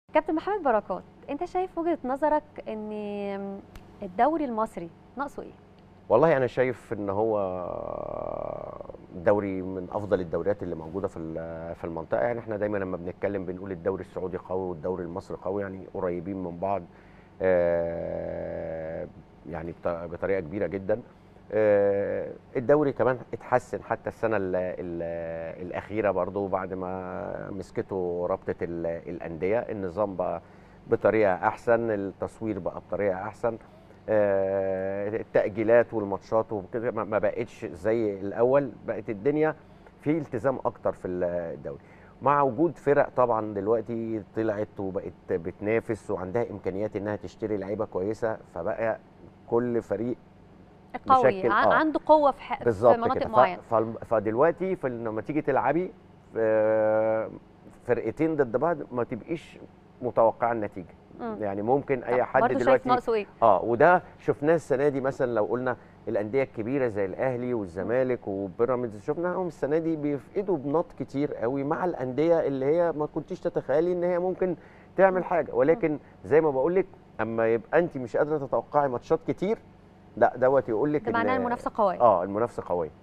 كابتن محمد بركات انت شايف وجهه نظرك ان الدوري المصري ناقصه ايه والله انا شايف ان هو دوري من افضل الدوريات اللي موجوده في في المنطقه يعني احنا دايما لما بنتكلم بنقول الدوري السعودي قوي والدوري المصري قوي يعني قريبين من بعض آه، يعني بطريقه كبيره جدا آه، الدوري كمان اتحسن حتى السنه ال ال الاخيره برضو بعد ما مسكته رابطه الانديه النظام بقى بطريقه احسن التصوير بقى بطريقه احسن آه، التاجيلات والماتشات وكده ما بقتش زي الاول بقت الدنيا في التزام اكتر في الدوري مع وجود فرق طبعا دلوقتي طلعت وبقت بتنافس وعندها امكانيات انها تشتري لعيبه كويسه فبقى كل فريق قوي آه. عنده قوه في, ح... في مناطق معينه فدلوقتي لما تيجي تلعبي فرقتين ضد بعض ما تبقيش متوقعه النتيجه مم. يعني ممكن اي حد دلوقتي شايف ناقصه ايه اه وده شفناه السنه دي مثلا لو قلنا الانديه الكبيره زي الاهلي والزمالك وبيراميدز شفناهم السنه دي بيفقدوا بنط كتير قوي مع الانديه اللي هي ما كنتيش تتخيلي ان هي ممكن تعمل حاجه ولكن زي ما بقول لك اما يبقى انت مش قادره تتوقعي ماتشات كتير لا دوت يقول لك ده معناه المنافسه قويه اه المنافسه قويه